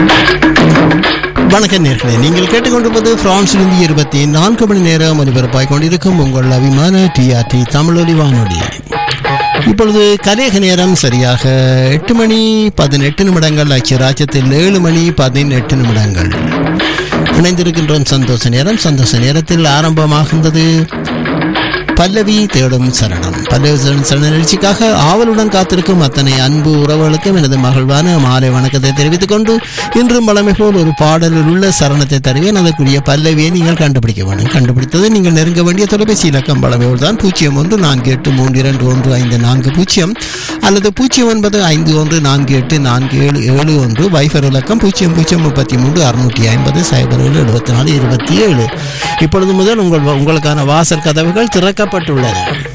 வணக்கம் நேர்களே நீங்கள் கேட்டுக்கொண்டிருப்பது பிரான்சிலிருந்து இருபத்தி நான்கு மணி நேரம் ஒலிபரப்பாய் கொண்டிருக்கும் உங்கள் அபிமான டிஆர்டி தமிழொலி வானொலி இப்பொழுது கலேக நேரம் சரியாக எட்டு மணி பதினெட்டு நிமிடங்கள் ஐக்கிய ராஜ்யத்தில் ஏழு மணி பதினெட்டு நிமிடங்கள் இணைந்திருக்கின்றோம் சந்தோஷ நேரம் சந்தோஷ நேரத்தில் ஆரம்பமாகின்றது பல்லவி தேடும் சரணம் பல்லவி தேடும் சரண நிகழ்ச்சிக்காக ஆவலுடன் காத்திருக்கும் அத்தனை அன்பு உறவுகளுக்கும் எனது மகிழ்வான மாலை வணக்கத்தை தெரிவித்துக் கொண்டு இன்றும் பழமை போல் ஒரு பாடலில் உள்ள சரணத்தை தருவேன் அதற்குரிய பல்லவியை நீங்கள் கண்டுபிடிக்க வேண்டும் கண்டுபிடித்தது நீங்கள் நெருங்க வேண்டிய தொலைபேசி இலக்கம் பழமையோடு தான் பூஜ்ஜியம் ஒன்று நான்கு எட்டு மூன்று இரண்டு ஒன்று ஐந்து நான்கு பூஜ்ஜியம் அல்லது பூஜ்ஜியம் ஒன்பது ஐந்து ஒன்று நான்கு எட்டு நான்கு ஏழு ஏழு ஒன்று வைஃபர் இலக்கம் பூஜ்ஜியம் பூஜ்ஜியம் முப்பத்தி மூன்று அறுநூற்றி ஐம்பது சைபர் ஏழு எழுபத்தி நாலு இருபத்தி ஏழு இப்பொழுது முதல் உங்கள் உங்களுக்கான வாசல் கதவுகள் திறக்கப்பட்டுள்ளன